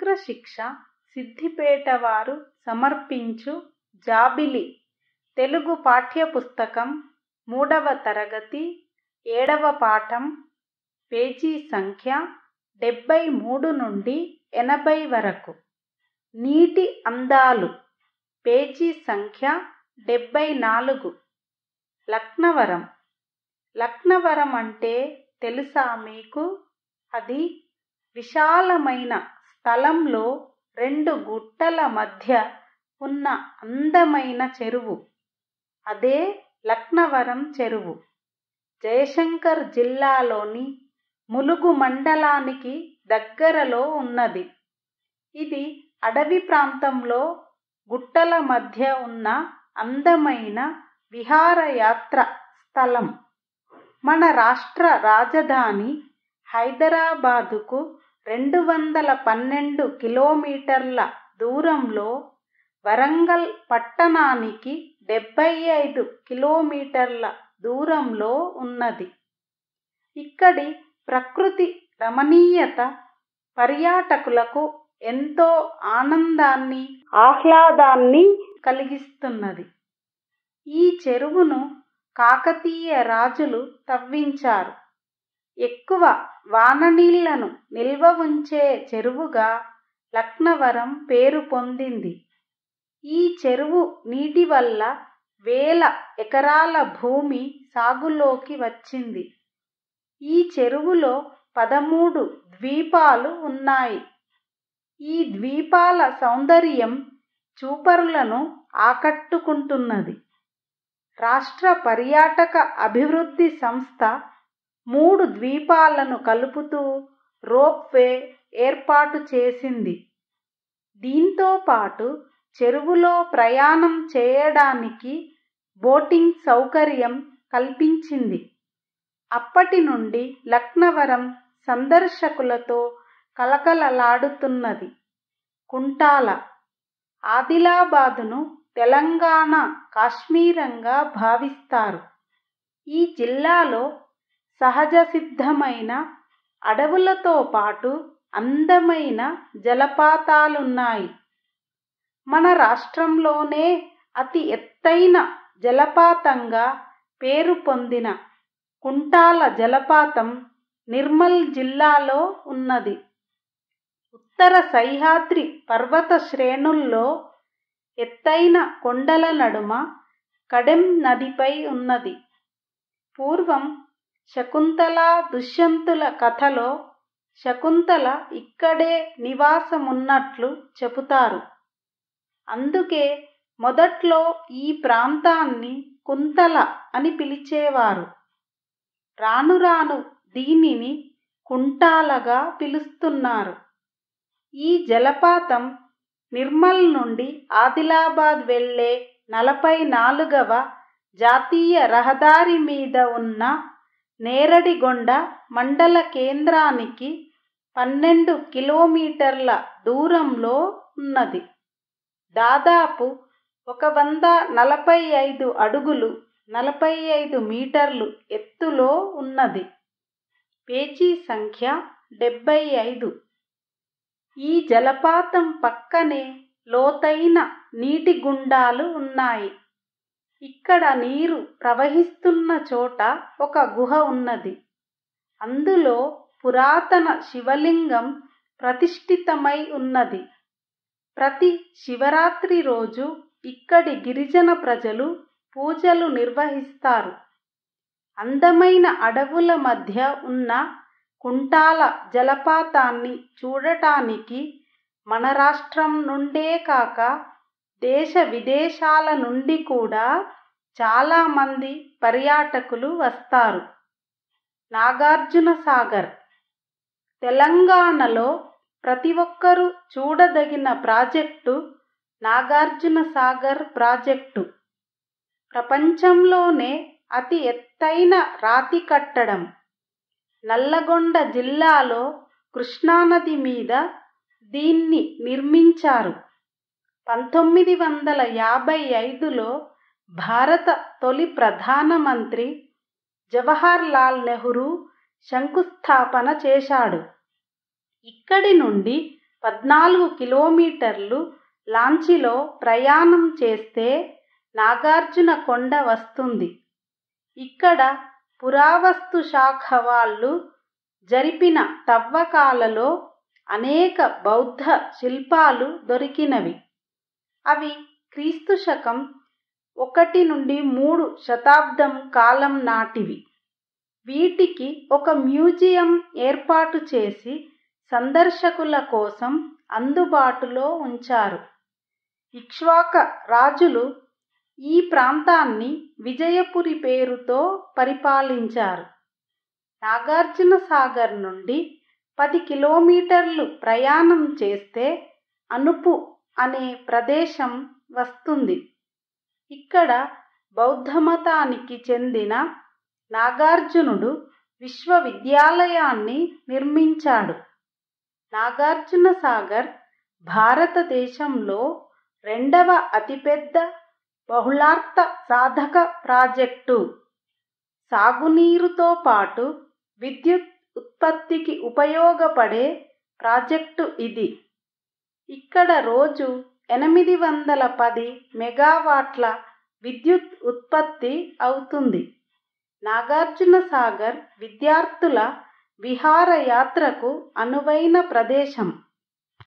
తంత్రశిక్ష సిద్దిపేట వారు సమర్పించు జాబిలి తెలుగు పాఠ్యపుస్తకం మూడవ తరగతి ఏడవ పాఠం పేజీ సంఖ్య డెబ్బై మూడు నుండి ఎనభై వరకు నీటి అందాలు పేజీ సంఖ్య డెబ్బై నాలుగు లక్నవరం లక్నవరం అంటే తెలుసా మీకు అది విశాలమైన స్థలంలో రెండు గుట్టల మధ్య ఉన్న అందమైన చెరువు అదే లక్నవరం చెరువు జయశంకర్ జిల్లాలోని ములుగు మండలానికి దగ్గరలో ఉన్నది ఇది అడవి ప్రాంతంలో గుట్టల మధ్య ఉన్న అందమైన విహారయాత్ర స్థలం మన రాష్ట్ర రాజధాని హైదరాబాదుకు రెండు వందల పన్నెండు కిలోమీటర్ల దూరంలో వరంగల్ పట్టణానికి డెబ్బై ఐదు కిలోమీటర్ల దూరంలో ఉన్నది ఇక్కడి ప్రకృతి రమణీయత పర్యాటకులకు ఎంతో ఆనందాన్ని ఆహ్లాదాన్ని కలిగిస్తున్నది ఈ చెరువును కాకతీయ రాజులు తవ్వించారు ఎక్కువ వాననీళ్లను నిల్వ ఉంచే చెరువుగా లక్నవరం పేరు పొందింది ఈ చెరువు నీటి వల్ల వేల ఎకరాల భూమి సాగులోకి వచ్చింది ఈ చెరువులో పదమూడు ద్వీపాలు ఉన్నాయి ఈ ద్వీపాల సౌందర్యం చూపరులను ఆకట్టుకుంటున్నది రాష్ట్ర పర్యాటక అభివృద్ధి సంస్థ మూడు ద్వీపాలను కలుపుతూ రోప్వే ఏర్పాటు చేసింది దీంతో పాటు చెరువులో ప్రయాణం చేయడానికి బోటింగ్ సౌకర్యం కల్పించింది అప్పటి నుండి లక్నవరం సందర్శకులతో కలకలలాడుతున్నది కుంటాల ఆదిలాబాదును తెలంగాణ కాశ్మీరంగా భావిస్తారు ఈ జిల్లాలో సహజ సిద్ధమైన అడవులతో పాటు అందమైన జలపాతాలున్నాయి మన రాష్ట్రంలోనే అతి ఎత్తైన జలపాతంగా పేరు పొందిన కుంటాల జలపాతం నిర్మల్ జిల్లాలో ఉన్నది ఉత్తర సహ్యాద్రి పర్వత శ్రేణుల్లో ఎత్తైన కొండల నడుమ కడెం నదిపై ఉన్నది పూర్వం శకుంతల దుష్యంతుల కథలో శకుంతల ఇక్కడే నివాసమున్నట్లు చెబుతారు అందుకే మొదట్లో ఈ ప్రాంతాన్ని కుంతల అని పిలిచేవారు రాను రాను దీనిని కుంటాలగా పిలుస్తున్నారు ఈ జలపాతం నిర్మల్ నుండి ఆదిలాబాద్ వెళ్ళే నలభై నాలుగవ జాతీయ రహదారి మీద ఉన్న నేరడిగొండ మండల కేంద్రానికి పన్నెండు కిలోమీటర్ల దూరంలో ఉన్నది దాదాపు ఒక వంద నలభై ఐదు అడుగులు నలభై ఐదు మీటర్లు ఎత్తులో ఉన్నది పేజీ సంఖ్య డెబ్బై ఐదు ఈ జలపాతం పక్కనే లోతైన నీటి గుండాలు ఉన్నాయి ఇక్కడ నీరు ప్రవహిస్తున్న చోట ఒక గుహ ఉన్నది అందులో పురాతన శివలింగం ప్రతిష్ఠితమై ఉన్నది ప్రతి శివరాత్రి రోజు ఇక్కడి గిరిజన ప్రజలు పూజలు నిర్వహిస్తారు అందమైన అడవుల మధ్య ఉన్న కుంటాల జలపాతాన్ని చూడటానికి మన రాష్ట్రం నుండే కాక దేశ విదేశాల నుండి కూడా చాలామంది పర్యాటకులు వస్తారు నాగార్జున సాగర్ తెలంగాణలో ప్రతి ఒక్కరూ చూడదగిన ప్రాజెక్టు నాగార్జున సాగర్ ప్రాజెక్టు ప్రపంచంలోనే అతి ఎత్తైన రాతి కట్టడం నల్లగొండ జిల్లాలో కృష్ణానది మీద దీన్ని నిర్మించారు పంతొమ్మిది వందల యాభై ఐదులో భారత తొలి ప్రధానమంత్రి జవహర్ లాల్ నెహ్రూ శంకుస్థాపన చేశాడు ఇక్కడి నుండి పద్నాలుగు కిలోమీటర్లు లాంచీలో ప్రయాణం చేస్తే నాగార్జున కొండ వస్తుంది ఇక్కడ పురావస్తు శాఖ వాళ్ళు జరిపిన తవ్వకాలలో అనేక బౌద్ధ శిల్పాలు దొరికినవి అవి క్రీస్తు శకం ఒకటి నుండి మూడు శతాబ్దం కాలం నాటివి వీటికి ఒక మ్యూజియం ఏర్పాటు చేసి సందర్శకుల కోసం అందుబాటులో ఉంచారు ఇక్ష్వాక రాజులు ఈ ప్రాంతాన్ని విజయపురి పేరుతో పరిపాలించారు నాగార్జున సాగర్ నుండి పది కిలోమీటర్లు ప్రయాణం చేస్తే అనుపు అనే ప్రదేశం వస్తుంది ఇక్కడ బౌద్ధమతానికి చెందిన నాగార్జునుడు విశ్వవిద్యాలయాన్ని నిర్మించాడు నాగార్జున సాగర్ భారతదేశంలో రెండవ అతిపెద్ద బహుళార్థ సాధక ప్రాజెక్టు సాగునీరుతో పాటు విద్యుత్ ఉత్పత్తికి ఉపయోగపడే ప్రాజెక్టు ఇది ఇక్కడ రోజు ఎనిమిది వందల పది మెగావాట్ల విద్యుత్ ఉత్పత్తి అవుతుంది నాగార్జున సాగర్ విద్యార్థుల విహారయాత్రకు అనువైన ప్రదేశం